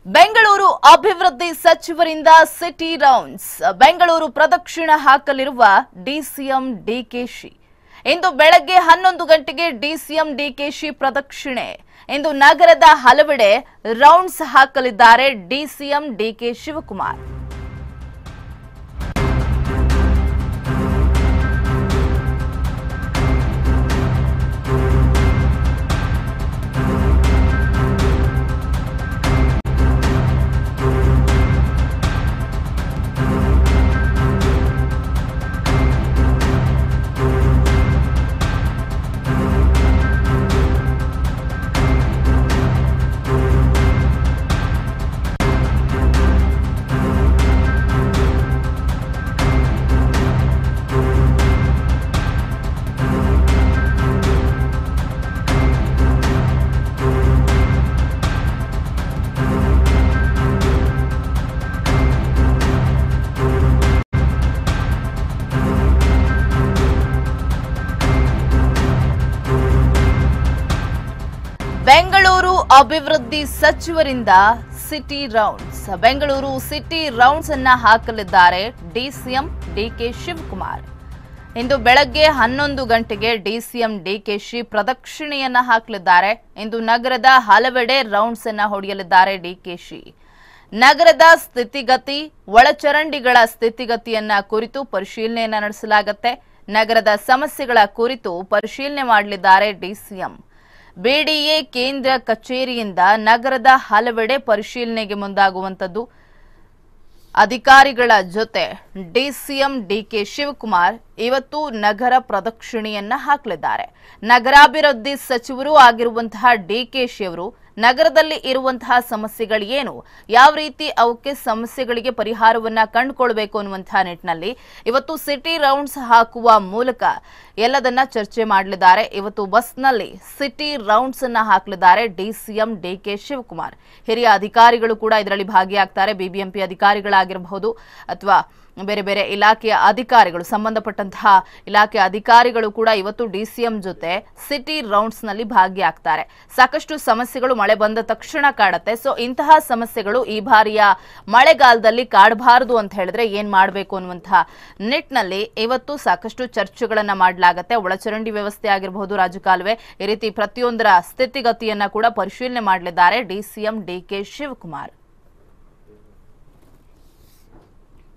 ಬೆಂಗಳೂರು ಅಭಿವೃದ್ಧಿ ಸಚಿವರಿಂದ city rounds Bengaluru ಪ್ರದಕ್ಷಿಣೆ ಹಾಕಲಿರುವ ಡಿಸಿಎಂ ಡಿಕೆಶಿ ಇಂದು ಬೆಳಗ್ಗೆ ಹನ್ನೊಂದು ಗಂಟೆಗೆ ಡಿಸಿಎಂ ಡಿಕೆಶಿ ಪ್ರದಕ್ಷಿಣೆ ಇಂದು ನಗರದ ಹಲವೆಡೆ ರೌಂಡ್ಸ್ ಹಾಕಲಿದ್ದಾರೆ ಡಿಸಿಎಂ ಡಿಕೆ ಶಿವಕುಮಾರ್ ಬೆಂಗಳೂರು ಅಭಿವೃದ್ಧಿ ಸಚಿವರಿಂದ city rounds Bengaluru city rounds ಅನ್ನ ಹಾಕಲಿದ್ದಾರೆ ಡಿಸಿಎಂ ಡಿಕೆ ಶಿವಕುಮಾರ್ ಇಂದು ಬೆಳಗ್ಗೆ ಹನ್ನೊಂದು ಗಂಟೆಗೆ ಡಿಸಿಎಂ ಡಿಕೆಶಿ ಪ್ರದಕ್ಷಿಣೆಯನ್ನ ಹಾಕಲಿದ್ದಾರೆ ಇಂದು ನಗರದ ಹಲವೆಡೆ ರೌಂಡ್ಸ್ ಅನ್ನ ಹೊಡೆಯಲಿದ್ದಾರೆ ಡಿಕೆಶಿ ನಗರದ ಸ್ಥಿತಿಗತಿ ಒಳಚರಂಡಿಗಳ ಸ್ಥಿತಿಗತಿಯನ್ನ ಕುರಿತು ಪರಿಶೀಲನೆಯನ್ನ ನಡೆಸಲಾಗುತ್ತೆ ನಗರದ ಸಮಸ್ಯೆಗಳ ಕುರಿತು ಪರಿಶೀಲನೆ ಮಾಡಲಿದ್ದಾರೆ ಡಿಸಿಎಂ ಬಿಡಿಎ ಕೇಂದ್ರ ಕಚೇರಿಯಿಂದ ನಗರದ ಹಲವೆಡೆ ಪರಿಶೀಲನೆಗೆ ಮುಂದಾಗುವಂತದ್ದು ಅಧಿಕಾರಿಗಳ ಜೊತೆ ಡಿಸಿಎಂ ಡಿಕೆ ಶಿವಕುಮಾರ್ ಇವತ್ತು ನಗರ ಪ್ರದಕ್ಷಿಣೆಯನ್ನ ಹಾಕಲಿದ್ದಾರೆ ನಗರಾಭಿವೃದ್ಧಿ ಸಚಿವರು ಆಗಿರುವಂತಹ ಡಿಕೆಶಿ ಅವರು ನಗರದಲ್ಲಿ ಇರುವಂತಹ ಸಮಸ್ಯೆಗಳು ಏನು ಯಾವ ರೀತಿ ಅವಕ್ಕೆ ಸಮಸ್ಯೆಗಳಿಗೆ ಪರಿಹಾರವನ್ನ ಕಂಡುಕೊಳ್ಬೇಕು ಅನ್ನುವಂತಹ ನಿಟ್ಟಿನಲ್ಲಿ ಇವತ್ತು ಸಿಟಿ ರೌಂಡ್ಸ್ ಹಾಕುವ ಮೂಲಕ ಎಲ್ಲದನ್ನ ಚರ್ಚೆ ಮಾಡಲಿದ್ದಾರೆ ಇವತ್ತು ಬಸ್ನಲ್ಲಿ ಸಿಟಿ ರೌಂಡ್ಸ್ ಅನ್ನ ಹಾಕಲಿದ್ದಾರೆ ಡಿಸಿಎಂ ಡಿಕೆ ಶಿವಕುಮಾರ್ ಹಿರಿಯ ಅಧಿಕಾರಿಗಳು ಕೂಡ ಇದರಲ್ಲಿ ಭಾಗಿಯಾಗ್ತಾರೆ ಬಿಬಿಎಂಪಿ ಅಧಿಕಾರಿಗಳಾಗಿರಬಹುದು ಅಥವಾ ಬೇರೆ ಬೇರೆ ಇಲಾಖೆಯ ಅಧಿಕಾರಿಗಳು ಸಂಬಂಧಪಟ್ಟಂತಹ ಇಲಾಖೆ ಅಧಿಕಾರಿಗಳು ಕೂಡ ಇವತ್ತು ಡಿಸಿಎಂ ಜೊತೆ ಸಿಟಿ ರೌಂಡ್ಸ್ ನಲ್ಲಿ ಭಾಗಿಯಾಗ್ತಾರೆ ಸಾಕಷ್ಟು ಸಮಸ್ಯೆಗಳು ಮಳೆ ಬಂದ ತಕ್ಷಣ ಕಾಡತ್ತೆ ಸೊ ಇಂತಹ ಸಮಸ್ಯೆಗಳು ಈ ಬಾರಿಯ ಮಳೆಗಾಲದಲ್ಲಿ ಕಾಡಬಾರದು ಅಂತ ಹೇಳಿದ್ರೆ ಏನ್ ಮಾಡಬೇಕು ಅನ್ನುವಂತಹ ನಿಟ್ಟಿನಲ್ಲಿ ಇವತ್ತು ಸಾಕಷ್ಟು ಚರ್ಚೆಗಳನ್ನ ಮಾಡಲಾಗತ್ತೆ ಒಳಚರಂಡಿ ವ್ಯವಸ್ಥೆ ಆಗಿರಬಹುದು ರಾಜಕಾಲುವೆ ಈ ರೀತಿ ಪ್ರತಿಯೊಂದರ ಸ್ಥಿತಿಗತಿಯನ್ನ ಕೂಡ ಪರಿಶೀಲನೆ ಮಾಡಲಿದ್ದಾರೆ ಡಿಸಿಎಂ ಡಿಕೆ ಶಿವಕುಮಾರ್